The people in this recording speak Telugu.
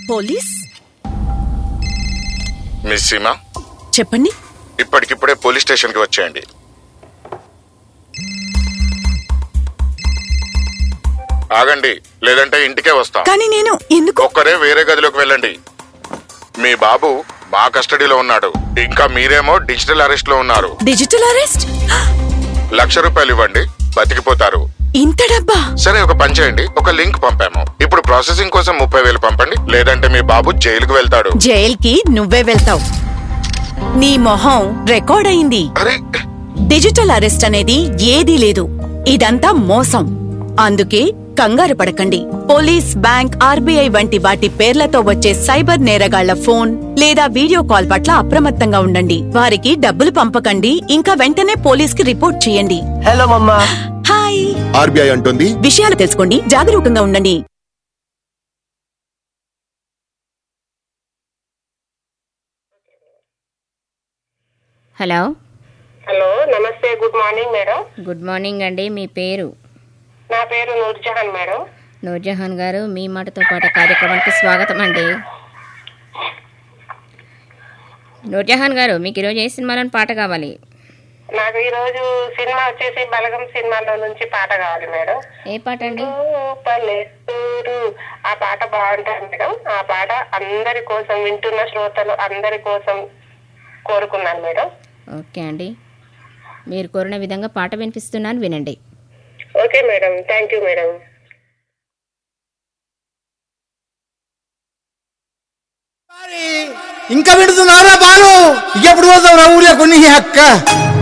పోలీస్ మిస్ సీమా చెప్పండి ఇప్పటికిప్పుడే పోలీస్ స్టేషన్కి వచ్చేయండి ఆగండి లేదంటే ఇంటికే వస్తాం కానీ నేను ఎందుకు ఒక్కరే వేరే గదిలోకి వెళ్ళండి మీ బాబు మా కస్టడీలో ఉన్నాడు ఇంకా మీరేమో డిజిటల్ అరెస్ట్ లో ఉన్నారు డిజిటల్ అరెస్ట్ లక్ష రూపాయలు ఇవ్వండి బతికిపోతారు ఇంత డబ్బా సరే ఒక పని చేయండి ఒక లింక్ పంపాము ఇప్పుడు ప్రాసెసింగ్ కోసం ముప్పై వేలు పంపండి లేదంటే మీ బాబు జైలుకు వెళ్తాడు జైల్కి నువ్వే వెళ్తావు నీ మొహం రికార్డ్ అయింది అరే డిజిటల్ అరెస్ట్ అనేది ఏదీ లేదు ఇదంతా మోసం అందుకే కంగారు పడకండి పోలీస్ బ్యాంక్ ఆర్బీఐ వంటి వాటి పేర్లతో వచ్చే సైబర్ నేరగాళ్ల ఫోన్ లేదా వీడియో కాల్ పట్ల అప్రమత్తంగా ఉండండి వారికి డబ్బులు పంపకండి ఇంకా వెంటనే పోలీస్ కి రిపోర్ట్ చేయండి హలో మమ్మా హాయ్ ఆర్బీఐ అంటుంది విషయాలు తెలుసుకోండి జాగరూకంగా ఉండండి హలో హలో నమస్తే good morning madam good morning అండి మీ పేరు నా పేరు నూర్జహాన్ మేడం నూర్జహాన్ గారు మీ మాటతో పాటు కార్యక్రమానికి స్వాగతం అండి నూర్జహాన్ గారు మీకు ఈరోజు ఏ సినిమాలోని పాట కావాలి నాకు ఈ రోజు సినిమా వచ్చేసి బలగం సినిమాలో నుంచి పాట కావాలి మేడం ఏ పాట అండి పల్లెటూరు ఆ పాట బాగుంటుంది మేడం ఆ పాట అందరి కోసం వింటున్న శ్రోతలు అందరి కోసం కోరుకున్నాను మేడం ఓకే అండి మీరు కోరిన విధంగా పాట వినిపిస్తున్నాను వినండి okay madam thank you madam ఇంకా వింటున్నారా బాలు ఎప్పుడు పోతావు రా ఊరే కొన్ని అక్క